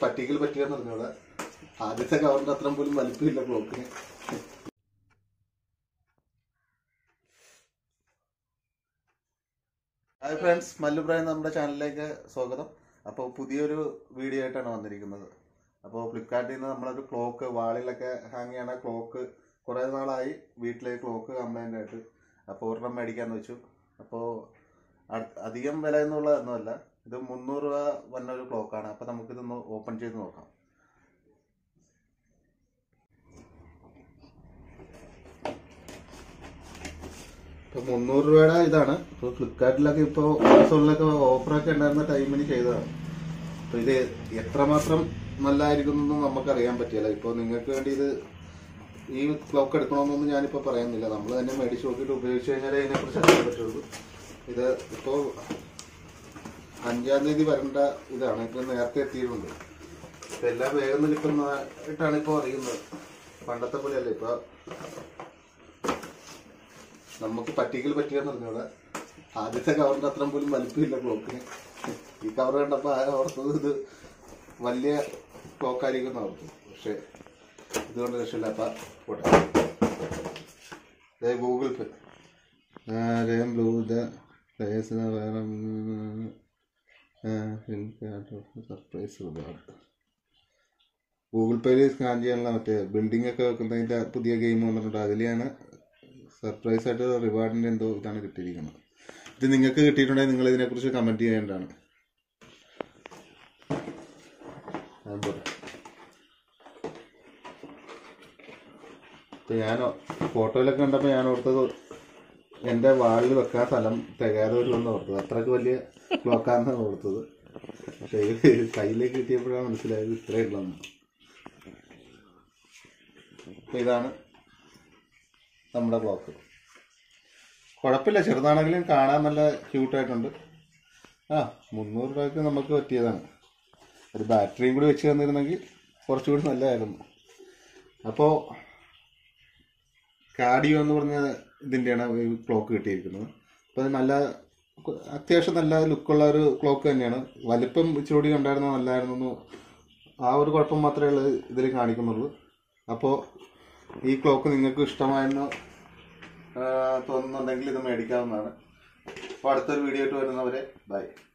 പറ്റിക്കൽ പറ്റിയെന്ന് പറഞ്ഞോളെ ആദ്യത്തെ കവറിന്റെ അത്രയും പോലും വലിപ്പമില്ല ക്ലോക്കിന് ഹായ് ഫ്രണ്ട്സ് മല്ലുപ്രായം നമ്മുടെ ചാനലിലേക്ക് സ്വാഗതം അപ്പോൾ പുതിയൊരു വീഡിയോ ആയിട്ടാണ് വന്നിരിക്കുന്നത് അപ്പോൾ ഫ്ലിപ്കാർട്ടിൽ നിന്ന് നമ്മളൊരു ക്ലോക്ക് വാളിലൊക്കെ ഹാങ് ചെയ്യണ ക്ലോക്ക് കുറേ നാളായി വീട്ടിലെ ക്ലോക്ക് കംപ്ലൈൻ്റ് ആയിട്ട് അപ്പോൾ ഒരെണ്ണം മേടിക്കാമെന്ന് വെച്ചു അപ്പോൾ അ- അധികം വില എന്നുള്ളതൊന്നുമല്ല ഇത് മുന്നൂറ് രൂപ വന്ന ഒരു ക്ലോക്കാണ് അപ്പോൾ നമുക്കിതൊന്ന് ഓപ്പൺ ചെയ്ത് നോക്കാം ഇപ്പോൾ മുന്നൂറ് രൂപയുടെ ഇതാണ് ഇപ്പോൾ ഫ്ലിപ്കാർട്ടിലൊക്കെ ഇപ്പോൾ ആമസോണിലൊക്കെ ഓഫറൊക്കെ ഉണ്ടായിരുന്ന ടൈമിന് ചെയ്തതാണ് അപ്പോൾ ഇത് എത്രമാത്രം നല്ലതായിരിക്കും എന്നൊന്നും നമുക്കറിയാൻ പറ്റില്ല ഇപ്പോൾ നിങ്ങൾക്ക് വേണ്ടി ഇത് ഈ ക്ലോക്ക് എടുക്കണമെന്നൊന്നും ഞാനിപ്പോൾ പറയുന്നില്ല നമ്മൾ തന്നെ മേടിച്ച് നോക്കിയിട്ട് ഉപയോഗിച്ച് കഴിഞ്ഞാലേ ഇതിനെക്കുറിച്ച് അറിയാൻ പറ്റുള്ളൂ ഇത് ഇപ്പോൾ അഞ്ചാം തീയതി വരേണ്ട ഇതാണ് ഇപ്പോൾ നേരത്തെ എത്തിയിട്ടുണ്ട് ഇപ്പം എല്ലാം വേഗം കിട്ടുന്നതായിട്ടാണ് ഇപ്പോൾ അറിയുന്നത് പണ്ടത്തെ പോലെയല്ല ഇപ്പോൾ നമുക്ക് പറ്റിക്കൽ പറ്റിയെന്ന് പറഞ്ഞോളെ ആദ്യത്തെ കവറിന്റെ അത്രയും പോലും വലിപ്പമില്ല ക്ലോക്കിന് ഈ കവർ കണ്ടപ്പോ ആരും ഓർത്തത് ഇത് വലിയ ക്ലോക്ക് ആയിരിക്കും ഓർത്തു പക്ഷെ ഇതുകൊണ്ട് രക്ഷയില്ല അപ്പൊ പോട്ടെ ദേ ഗൂഗിൾ പേ ആരെയും ബ്ലൂ ദ പ്ലേസിന് വേറെ സർപ്രൈസ് റിവാർഡ് ഗൂഗിൾ പേയിൽ സ്കാൻ ചെയ്യാനുള്ള മറ്റേ ബിൽഡിംഗ് ഒക്കെ വെക്കുന്നതിന്റെ പുതിയ ഗെയിം വന്നിട്ടുണ്ട് അതിലാണ് സർപ്രൈസ് ആയിട്ട് റിവാർഡിന്റെ എന്തോ ഇതാണ് കിട്ടിയിരിക്കുന്നത് ഇത് നിങ്ങൾക്ക് കിട്ടിയിട്ടുണ്ടെങ്കിൽ നിങ്ങൾ ഇതിനെക്കുറിച്ച് കമന്റ് ചെയ്യേണ്ടതാണ് ഞാൻ പോട്ടെ. ഇപ്പൊ ഞാൻ ഫോട്ടോയിലൊക്കെ കണ്ടപ്പോൾ ഞാൻ ഓർത്തത് എൻ്റെ വാളിൽ വെക്കാൻ സ്ഥലം തികയാതെ വരുമെന്ന് ഓർത്തത് അത്രയ്ക്ക് വലിയ ക്ലോക്കാണെന്ന് ഓർത്തത് പക്ഷേ ഇത് കയ്യിലേക്ക് കിട്ടിയപ്പോഴാണ് മനസ്സിലായത് ഇത്രയേ ഉള്ളതെന്ന് അപ്പൊ ഇതാണ് നമ്മുടെ ക്ലോക്ക് കുഴപ്പമില്ല ചെറുതാണെങ്കിലും കാണാൻ നല്ല ക്യൂട്ടായിട്ടുണ്ട് ആ മുന്നൂറ് രൂപയ്ക്ക് നമുക്ക് പറ്റിയതാണ് ഒരു ബാറ്ററിയും കൂടി വെച്ച് തന്നിരുന്നെങ്കിൽ കുറച്ചുകൂടി നല്ലതായിരുന്നു അപ്പോൾ കാഡിയോ എന്ന് പറഞ്ഞ ഇതിൻ്റെയാണ് ഈ ക്ലോക്ക് കിട്ടിയിരിക്കുന്നത് അപ്പോൾ അത് നല്ല അത്യാവശ്യം നല്ല ലുക്കുള്ള ഒരു ക്ലോക്ക് തന്നെയാണ് വലിപ്പം ഇച്ചിരി കണ്ടായിരുന്നു നല്ലതായിരുന്നു ആ ഒരു കുഴപ്പം മാത്രമേ ഉള്ളൂ ഇതിൽ കാണിക്കുന്നുള്ളൂ അപ്പോൾ ഈ ക്ലോക്ക് നിങ്ങൾക്ക് ഇഷ്ടമായെന്ന് ആ, തോന്നുന്നുണ്ടെങ്കിൽ ഇത് മേടിക്കാവുന്നതാണ് അപ്പോൾ അടുത്തൊരു വീഡിയോ ആയിട്ട് വരുന്നവരെ ബൈ